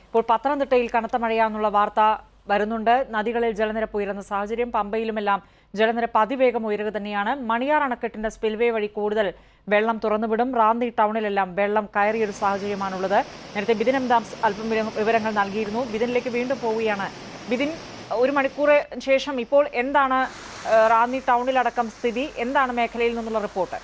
ഇപ്പോൾ പത്തനംതിട്ടയിൽ കനത്ത മഴയാണെന്നുള്ള വാർത്ത വരുന്നുണ്ട് നദികളിൽ ജലനിരപ്പ് ഉയരുന്ന സാഹചര്യം പമ്പയിലുമെല്ലാം ജലനിരപ്പ് അതിവേഗം ഉയരുക തന്നെയാണ് മണിയാർ അണക്കെട്ടിന്റെ സ്പിൽവേ വഴി കൂടുതൽ വെള്ളം തുറന്നുവിടും റാന്നി ടൗണിലെല്ലാം വെള്ളം കയറിയൊരു സാഹചര്യമാണുള്ളത് നേരത്തെ ബിദിൻ എംദാംസ് അല്പം വിവര- വിവരങ്ങൾ നൽകിയിരുന്നു ബിദിനിലേക്ക് വീണ്ടും പോവുകയാണ് ബിദിൻ ഒരു മണിക്കൂർ ശേഷം ഇപ്പോൾ എന്താണ് ഏഹ്, റാന്നി ടൗണിലടക്കം സ്ഥിതി എന്താണ് മേഖലയിൽ നിന്നുള്ള റിപ്പോർട്ട്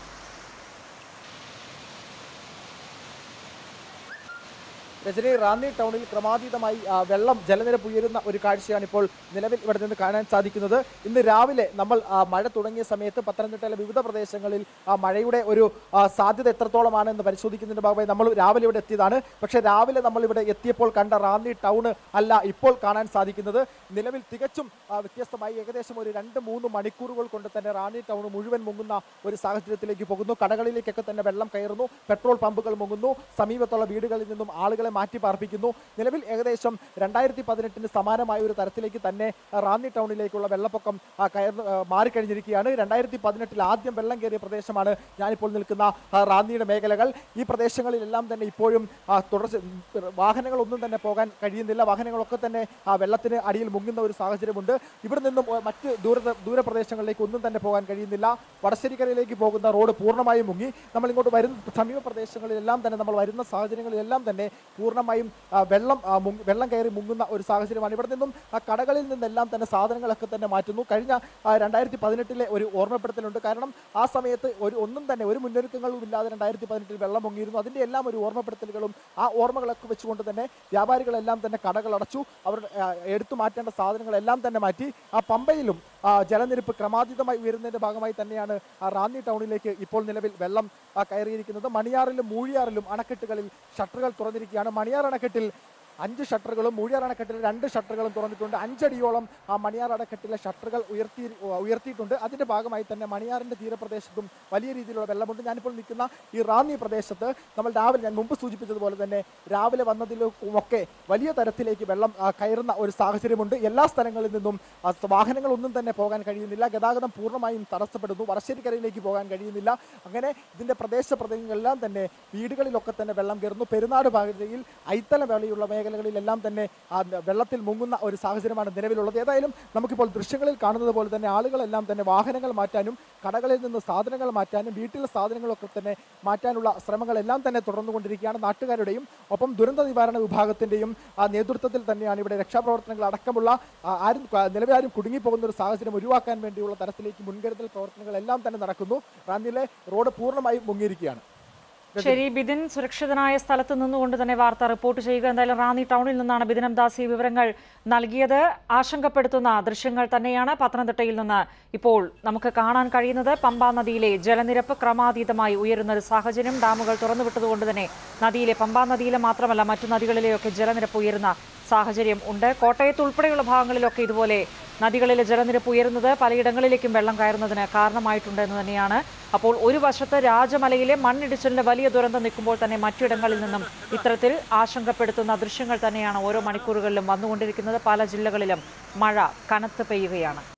രജനി റാന്നി ടൗണിൽ ക്രമാതീതമായി ആ, വെള്ളം ജലനിരപ്പ് ഉയരുന്ന ഒരു കാഴ്ചയാണ് ഇപ്പോൾ നിലവിൽ ഇവിടെ നിന്ന് കാണാൻ സാധിക്കുന്നത് ഇന്ന് രാവിലെ നമ്മൾ ആ, മഴ തുടങ്ങിയ സമയത്ത് പത്തനംതിട്ടയിലെ വിവിധ പ്രദേശങ്ങളിൽ ആ, മഴയുടെ ഒരു ആ, സാധ്യത എത്രത്തോളമാണ് എന്ന് പരിശോധിക്കുന്നതിന്റെ ഭാഗമായി നമ്മൾ രാവിലെ ഇവിടെ എത്തിയതാണ് പക്ഷേ രാവിലെ നമ്മൾ ഇവിടെ എത്തിയപ്പോൾ കണ്ട റാന്നി ടൗൺ അല്ല ഇപ്പോൾ കാണാൻ സാധിക്കുന്നത് നിലവിൽ തികച്ചും ആ, വ്യത്യസ്തമായി ഏകദേശം ഒരു രണ്ട് മൂന്ന് മണിക്കൂറുകൾ കൊണ്ട് തന്നെ റാന്നി ടൗൺ മുഴുവൻ മുങ്ങുന്ന ഒരു സാഹചര്യത്തിലേക്ക് പോകുന്നു കടകളിലേക്കൊക്കെ തന്നെ വെള്ളം കയറുന്നു പെട്രോൾ പമ്പുകൾ മുങ്ങുന്നു സമീപത്തുള്ള വീടുകളിൽ നിന്നും ആളുകളെ മാറ്റി പാർപ്പിക്കുന്നു നിലവിൽ ഏകദേശം രണ്ടായിരത്തി പതിനെട്ടിന് സമാനമായ ഒരു തരത്തിലേക്ക് തന്നെ ആ, റാന്നി ടൗണിലേക്കുള്ള വെള്ളപ്പൊക്കം ആ, കയർന്ന് ആ, മാറിക്കഴിഞ്ഞിരിക്കുകയാണ് രണ്ടായിരത്തി പതിനെട്ടിൽ ആദ്യം വെള്ളം കയറിയ പ്രദേശമാണ് ഞാനിപ്പോൾ നിൽക്കുന്ന ആ, റാന്നിയുടെ മേഖലകൾ ഈ പ്രദേശങ്ങളിലെല്ലാം തന്നെ ഇപ്പോഴും ആ, തുടർച്ച വാഹനങ്ങളൊന്നും തന്നെ പോകാൻ കഴിയുന്നില്ല വാഹനങ്ങളൊക്കെ തന്നെ ആ വെള്ളത്തിന് അടിയിൽ മുങ്ങുന്ന ഒരു സാഹചര്യമുണ്ട് ഇവിടെ നിന്നും ഒ- മറ്റ് ദൂര ദൂരപ്രദേശങ്ങളിലേക്ക് ഒന്നും തന്നെ പോകാൻ കഴിയുന്നില്ല വടശ്ശേരിക്കരയിലേക്ക് പോകുന്ന റോഡ് പൂർണ്ണമായും മുങ്ങി നമ്മൾ ഇങ്ങോട്ട് വരുന്ന സമീപ പ്രദേശങ്ങളിലെല്ലാം തന്നെ നമ്മൾ വരുന്ന സാഹചര്യങ്ങളിലെല്ലാം തന്നെ പൂർണ്ണമായും ആ, വെള്ളം ആ, മുങ്ങ- വെള്ളം കയറി മുങ്ങുന്ന ഒരു സാഹചര്യമാണ് ഇവിടെ നിന്നും ആ കടകളിൽ നിന്നെല്ലാം തന്നെ സാധനങ്ങളൊക്കെ തന്നെ മാറ്റുന്നു കഴിഞ്ഞ രണ്ടായിരത്തി പതിനെട്ടിലെ ഒരു ഓർമ്മപ്പെടുത്തലുണ്ട് കാരണം ആ സമയത്ത് ഒരു ഒന്നും തന്നെ ഒരു മുന്നൊരുക്കങ്ങളും ഇല്ലാതെ രണ്ടായിരത്തി പതിനെട്ടിൽ വെള്ളം മുങ്ങിയിരുന്നു അതിൻ്റെ എല്ലാം ഒരു ഓർമ്മപ്പെടുത്തലുകളും ആ ഓർമ്മകളൊക്കെ വെച്ചുകൊണ്ട് തന്നെ വ്യാപാരികളെല്ലാം തന്നെ കടകൾ അടച്ചു അവർ ആ, എടുത്തു മാറ്റേണ്ട സാധനങ്ങളെല്ലാം തന്നെ മാറ്റി ആ പമ്പയിലും ആ, ജലനിരപ്പ് ക്രമാതീതമായി ഉയരുന്നതിന്റെ ഭാഗമായി തന്നെയാണ് ആ റാന്നി ടൗണിലേക്ക് ഇപ്പോൾ നിലവിൽ വെള്ളം ആ, കയറിയിരിക്കുന്നത് മണിയാറിലും മൂഴിയാറിലും അണക്കെട്ടുകളിൽ ഷട്ടറുകൾ തുറന്നിരിക്കുകയാണ് മണിയാർ അണക്കെട്ടിൽ അഞ്ച് ഷട്ടറുകളും മൂഴിയാർ അണക്കെട്ടിൽ രണ്ട് ഷട്ടറുകളും തുറന്നിട്ടുണ്ട് അഞ്ചടിയോളം ആ മണിയാർ അണക്കെട്ടിലെ ഷട്ടറുകൾ ഉയർത്തി ഉയർത്തിയിട്ടുണ്ട് അതിന്റെ ഭാഗമായി തന്നെ മണിയാറിന്റെ തീരപ്രദേശത്തും വലിയ രീതിയിലുള്ള വെള്ളമുണ്ട് ഞാനിപ്പോൾ നിൽക്കുന്ന ഈ റാന്നി പ്രദേശത്ത് നമ്മൾ രാവിലെ ഞാൻ മുമ്പ് സൂചിപ്പിച്ചതുപോലെ തന്നെ രാവിലെ വന്നതിലുമൊക്കെ വലിയ തരത്തിലേക്ക് വെള്ളം ആ, കയറുന്ന ഒരു സാഹചര്യമുണ്ട് എല്ലാ സ്ഥലങ്ങളിൽ നിന്നും ആ, വാഹനങ്ങളൊന്നും തന്നെ പോകാൻ കഴിയുന്നില്ല ഗതാഗതം പൂർണ്ണമായും തടസ്സപ്പെടുന്നു വടശ്ശേരിക്കരയിലേക്ക് പോകാൻ കഴിയുന്നില്ല അങ്ങനെ ഇതിന്റെ പ്രദേശ പ്രദേശങ്ങളെല്ലാം തന്നെ വീടുകളിലൊക്കെ തന്നെ വെള്ളം കയറുന്നു പെരുന്നാട് ഭാഗതയിൽ ഐത്തല വേളയുള്ള മേഖലകളിലെല്ലാം തന്നെ ആ വെള്ളത്തിൽ മുങ്ങുന്ന ഒരു സാഹചര്യമാണ് നിലവിലുള്ളത് ഏതായാലും നമുക്കിപ്പോൾ ദൃശ്യങ്ങളിൽ കാണുന്നത് പോലെ തന്നെ ആളുകളെല്ലാം തന്നെ വാഹനങ്ങൾ മാറ്റാനും കടകളിൽ നിന്ന് സാധനങ്ങൾ മാറ്റാനും വീട്ടിലെ സാധനങ്ങളൊക്കെ തന്നെ മാറ്റാനുള്ള ശ്രമങ്ങളെല്ലാം തന്നെ തുടർന്നുകൊണ്ടിരിക്കുകയാണ് നാട്ടുകാരുടെയും ഒപ്പം ദുരന്ത നിവാരണ വിഭാഗത്തിന്റെയും ആ നേതൃത്വത്തിൽ തന്നെയാണ് ഇവിടെ രക്ഷാപ്രവർത്തനങ്ങൾ അടക്കമുള്ള ആ, ആരും ക- നിലവിൽ ആരും കുടുങ്ങിപ്പോകുന്ന ഒരു സാഹചര്യം ഒഴിവാക്കാൻ വേണ്ടിയുള്ള തരത്തിലേക്ക് മുൻകരുതൽ പ്രവർത്തനങ്ങളെല്ലാം തന്നെ നടക്കുന്നു റാന്നിയിലെ റോഡ് പൂർണ്ണമായും മുങ്ങിയിരിക്കുകയാണ് ശരി ബിദിൻ സുരക്ഷിതനായ സ്ഥലത്ത് നിന്നുകൊണ്ട് തന്നെ വാർത്ത റിപ്പോർട്ട് ചെയ്യുക എന്തായാലും റാന്നി ടൗണിൽ നിന്നാണ് ബിദിൻ എംദാസ് ഈ വിവരങ്ങൾ നൽകിയത് ആശങ്കപ്പെടുത്തുന്ന ദൃശ്യങ്ങൾ തന്നെയാണ് പത്തനംതിട്ടയിൽ നിന്ന് ഇപ്പോൾ നമുക്ക് കാണാൻ കഴിയുന്നത് പമ്പാ നദിയിലെ ജലനിരപ്പ് ക്രമാതീതമായി ഉയരുന്ന ഒരു സാഹചര്യം ഡാമുകൾ തുറന്നുവിട്ടതുകൊണ്ട് തന്നെ നദിയിലെ പമ്പാ നദിയിലെ മാത്രമല്ല മറ്റു നദികളിലെയൊക്കെ ജലനിരപ്പ് ഉയരുന്ന സാഹചര്യം ഉണ്ട് കോട്ടയത്ത് ഉൾപ്പെടെയുള്ള ഭാഗങ്ങളിലൊക്കെ ഇതുപോലെ നദികളിലെ ജലനിരപ്പ് ഉയരുന്നത് പലയിടങ്ങളിലേക്കും വെള്ളം കയറുന്നതിന് കാരണമായിട്ടുണ്ട് എന്ന് തന്നെയാണ് അപ്പോൾ ഒരു വശത്ത് രാജമലയിലെ മണ്ണിടിച്ചിലിന്റെ വലിയ ദുരന്തം നിൽക്കുമ്പോൾ തന്നെ മറ്റിടങ്ങളിൽ നിന്നും ഇത്തരത്തിൽ ആശങ്കപ്പെടുത്തുന്ന ദൃശ്യങ്ങൾ തന്നെയാണ് ഓരോ മണിക്കൂറുകളിലും വന്നുകൊണ്ടിരിക്കുന്നത് പല ജില്ലകളിലും മഴ കനത്ത് പെയ്യുകയാണ്